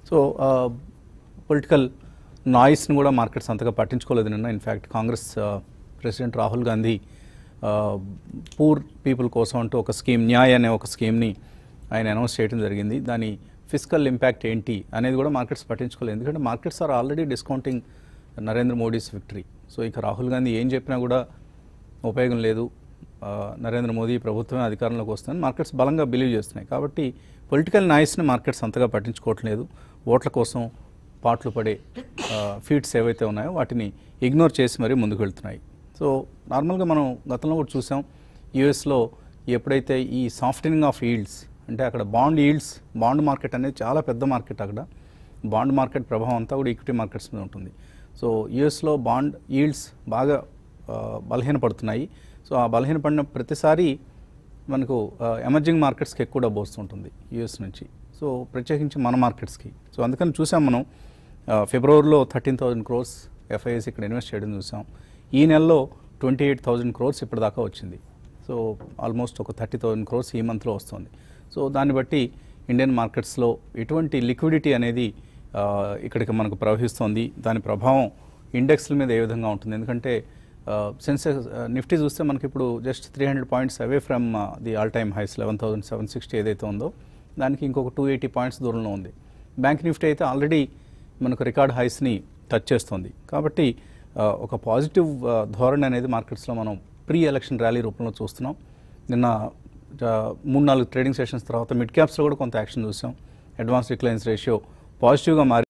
so political నాయిస్ని కూడా markets అంతగా పట్టించుకోలేదు నిన్న in fact Congress president Rahul Gandhi poor people కోసం అంటూ ఒక స్కీమ్ న్యాయ్ అనే ఒక స్కీమ్ని ఆయన అనౌన్స్ చేయడం జరిగింది దాని ఫిజికల్ ఇంపాక్ట్ ఏంటి అనేది కూడా మార్కెట్స్ పట్టించుకోలేదు ఎందుకంటే markets are already discounting Narendra Modi's victory so ఇక రాహుల్ గాంధీ ఏం చెప్పినా కూడా ఉపయోగం లేదు ఆ, నరేంద్ర మోదీ ప్రభుత్వమే అధికారంలోకి వస్తుందని మార్కెట్స్ బలంగా బిలీవ్ చేస్తున్నాయి కాబట్టి పొలిటికల్ నాయిస్ని మార్కెట్స్ అంతగా పట్టించుకోవట్లేదు ఓట్ల కోసం పాటలు పడే ఫీడ్స్ ఏవైతే ఉన్నాయో వాటిని ఇగ్నోర్ చేసి మరీ ముందుకు వెళ్తున్నాయి సో నార్మల్గా మనం గతంలో కూడా చూసాం యూఎస్లో ఎప్పుడైతే ఈ సాఫ్టనింగ్ ఆఫ్ ఈల్డ్స్ అంటే అక్కడ బాండ్ ఈల్డ్స్ బాండ్ మార్కెట్ అనేది చాలా పెద్ద మార్కెట్ అక్కడ బాండ్ మార్కెట్ ప్రభావం అంతా కూడా ఈక్విటీ మార్కెట్స్ మీద ఉంటుంది సో యూఎస్లో బాండ్ ఈల్డ్స్ బాగా ఆ, బలహీనపడుతున్నాయి సో ఆ బలహీనపడిన ప్రతిసారి మనకు ఎమర్జింగ్ మార్కెట్స్కి ఎక్కువ డబ్బు వస్తుంటుంది యూఎస్ నుంచి సో ప్రత్యేకించి మన మార్కెట్స్కి సో అందుకని చూసాం మనం ఆ, ఫిబ్రవరిలో థర్టీన్ థౌజండ్ క్రోర్స్ ఎఫ్ఐఎస్ ఇక్కడ ఇన్వెస్ట్ చేయడం చూసాం ఈ నెలలో ట్వంటీ ఎయిట్ థౌజండ్ క్రోర్స్ ఇప్పటిదాకా వచ్చింది సో ఆల్మోస్ట్ ఒక థర్టీ థౌజండ్ క్రోర్స్ ఈ మంత్లో వస్తుంది సో దాన్ని బట్టి ఇండియన్ మార్కెట్స్లో ఎటువంటి లిక్విడిటీ అనేది ఆ, ఇక్కడికి మనకు ప్రవహిస్తోంది దాని ప్రభావం ఇండెక్స్ల మీద ఏ విధంగా ఉంటుంది ఎందుకంటే సెన్సెక్స్ నిఫ్టీ చూస్తే మనకి ఇప్పుడు just three hundred points away from the all time highs eleven thousand seven sixty ఏదైతే ఉందో దానికి ఇంకొక టూ ఎయిటీ పాయింట్స్ దూరంలో ఉంది బ్యాంక్ నిఫ్టీ అయితే ఆల్రెడీ మనకు రికార్డ్ హైస్ని టచ్ చేస్తుంది కాబట్టి ఆ, ఒక పాజిటివ్ ఆ, ధోరణి అనేది మార్కెట్స్లో మనం ప్రీ ఎలక్షన్ ర్యాలీ రూపంలో చూస్తున్నాం నిన్న ఆ, మూడు నాలుగు ట్రేడింగ్ సెషన్స్ తర్వాత మిడ్ క్యాప్స్లో కూడా కొంత యాక్షన్ చూసాం అడ్వాన్స్ డిక్లైన్స్ రేషియో పాజిటివ్గా మారి